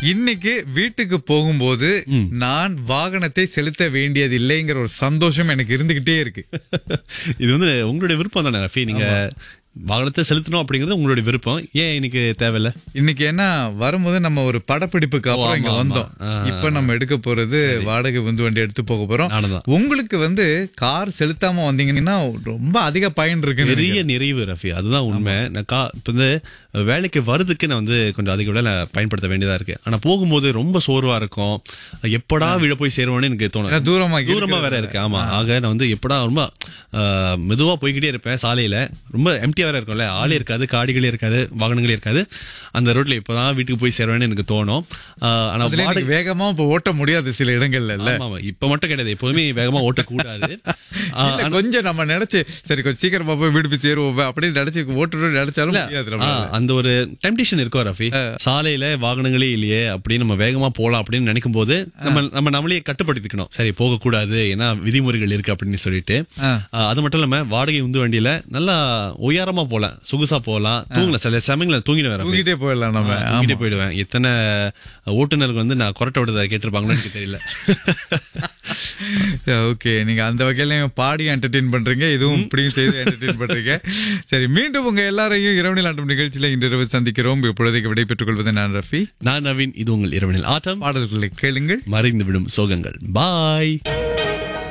இன்னைக்கு வீட்டுக்கு போகும்போது நான் வாகனத்தை செலுத்த வேண்டியதில்லைங்கிற ஒரு சந்தோஷம் எனக்கு இருந்துகிட்டே இருக்கு இது வந்து உங்களுடைய விருப்பம் தானே ரஃபி நீங்க வாகனத்தை செலுத்தணும் அப்படிங்கிறது உங்களுடைய விருப்பம் ஏன் இன்னைக்கு தேவையில்ல இன்னைக்கு என்ன வரும்போது நம்ம ஒரு படப்பிடிப்புக்கு அப்புறம் ஆமா, இங்க ஆமா. வந்தோம் ஆ, இப்ப நம்ம எடுக்க போறது வாடகை உந்து வண்டி எடுத்து போக போறோம் நானும்தான். உங்களுக்கு வந்து கார் செலுத்தாம வந்தீங்கன்னா ரொம்ப அதிக பயன் இருக்கு பெரிய நிறைவு ரஃபி அதுதான் உண்மை நான் கா இப்ப வந்து வேலைக்கு வரதுக்கு நான் வந்து கொஞ்சம் அதிக விட பயன்படுத்த வேண்டியதா இருக்கு ஆனா போகும்போது ரொம்ப சோர்வா இருக்கும் எப்படா விழ போய் சேருவோம்னு எனக்கு ஏன்னா தோணும் தூரமா தூரமா வேற இருக்கு ஆமா ஆக நான் வந்து எப்படா ரொம்ப ஆஹ், மெதுவா போய்கிட்டே இருப்பேன் சாலையில ரொம்ப எம்டியா வேற இருக்கும்ல ஆளே இருக்காது காடிகளே இருக்காது வாகனங்களே இருக்காது அந்த ரோட்ல இப்பதான் வீட்டுக்கு போய் சேருவேன்னு எனக்கு தோணும் ஆஹ், ஆனா அதுல வாடகை எனக்கு வேகமா இப்ப ஓட்ட முடியாது சில இடங்கள்ல இல்ல ஆமா, ஆமா. இப்ப மட்டும் கிடையாது எப்போதுமே வேகமா ஓட்டக்கூடாது ஆஹ், இல்ல, கொஞ்சம் நம்ம நினைச்சு சரி கொஞ்சம் சீக்கிரமா போய் வீடு போய் சேருவோம் அப்படின்னு நினைச்சு ஓட்டு நினைச்சாலும் முடியாது ஆ, நம்மளால. அந்த ஒரு டெம்டேஷன் இருக்கோ ரஃபி சாலையில வாகனங்களே இல்லையே அப்படின்னு நம்ம வேகமா போலாம் அப்படின்னு நினைக்கும் போது நம்ம நம்ம நம்மளே கட்டுப்படுத்திக்கணும் சரி போக கூடாது ஏன்னா விதிமுறைகள் இருக்கு அப்படின்னு சொல்லிட்டு ஆ. ஆ, அது மட்டும் இல்லாம வாடகை உந்து வண்டியில நல்லா உயரமா போலாம் சொகுசா போலாம் தூங்கலாம் சில சமயங்கள தூங்கிடுவேன் ரஃபி. தூங்கிட்டே போயிடலாம் நம்ம ஆ, தூங்கிட்டே போயிடுவேன் எத்தனை ஓட்டுநருக்கு வந்து நான் கொரட்டை விடுறத கேட்டிருப்பாங்கன்னு எனக்கு தெரியல ஓகே நீங்க அந்த வகையில பாடி என்டர்டெயின் பண்றீங்க இதுவும் இப்படியும் செய்து என்டர்டெயின் பண்றீங்க சரி மீண்டும் உங்க எல்லாரையும் இரவு நிலாட்டம் நிகழ்ச்சியில இன்று இரவு சந்திக்கிறோம் இப்பொழுதைக்கு விடைபெற்றுக் கொள்வது நான் ரஃபி நான் நவீன் இது உங்கள் இரவனில் ஆட்டம் பாடல்களை கேளுங்கள் மறைந்து விடும் சோகங்கள் பாய்